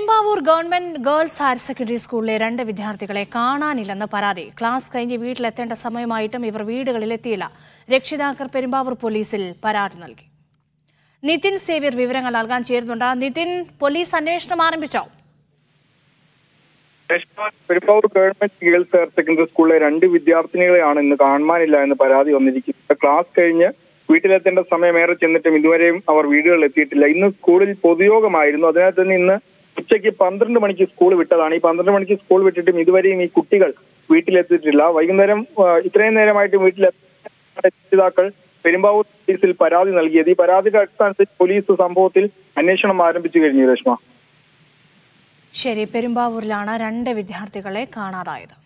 Perumbavoor government girls higher secondary സ്കൂളിലെ രണ്ട് വിദ്യാർത്ഥികളെ കാണാനില്ലെന്ന് പരാതി ക്ലാസ് കഴിഞ്ഞ് വീട്ടിലെത്തേണ്ട സമയമായിട്ടും ഇവർ വീടുകളിലെത്തിയില്ല രക്ഷിതാക്കൾ പെരുമ്പാവൂർ പോലീസിൽ പരാതി നൽകി നിതിൻ സേവ്യർ വിവരങ്ങൾ നൽകാൻ ചേരുന്നുണ്ട് നിതിൻ പോലീസ് അന്വേഷണം ആരംഭിച്ചോ Perumbavoor government girls higher secondary സ്കൂളിലെ രണ്ട് വിദ്യാർത്ഥിനികളെയാണ് ഇന്ന് കാണാനില്ല എന്ന് പരാതി വന്നിരിക്കുന്നത് ക്ലാസ് കഴിഞ്ഞ് വീട്ടിലെത്തേണ്ട സമയം ഏറെ ചെന്നിട്ടും ഇതുവരെയും അവർ വീടുകളിൽ എത്തിയിട്ടില്ല ഇന്ന് സ്കൂളിൽ പൊതുയോഗമായിരുന്നു അതിനാൽ തന്നെ ഇന്ന് ഉച്ചയ്ക്ക് പന്ത്രണ്ട് മണിക്ക് സ്കൂൾ വിട്ടതാണ് ഈ പന്ത്രണ്ട് മണിക്ക് സ്കൂൾ വിട്ടിട്ടും ഇതുവരെയും ഈ കുട്ടികൾ വീട്ടിലെത്തിയിട്ടില്ല വൈകുന്നേരം ആ, ഇത്രയും നേരമായിട്ട് വീട്ടിലെത്തിയ രക്ഷിതാക്കൾ പെരുമ്പാവൂർ പോലീസിൽ പരാതി നൽകിയത് ഈ പരാതിയുടെ അടിസ്ഥാനത്തിൽ പോലീസ് സംഭവത്തിൽ അന്വേഷണം ആരംഭിച്ചു കഴിഞ്ഞു രേഷ്മ ശരി പെരുമ്പാവൂരിലാണ് രണ്ട് വിദ്യാർത്ഥികളെ കാണാതായത്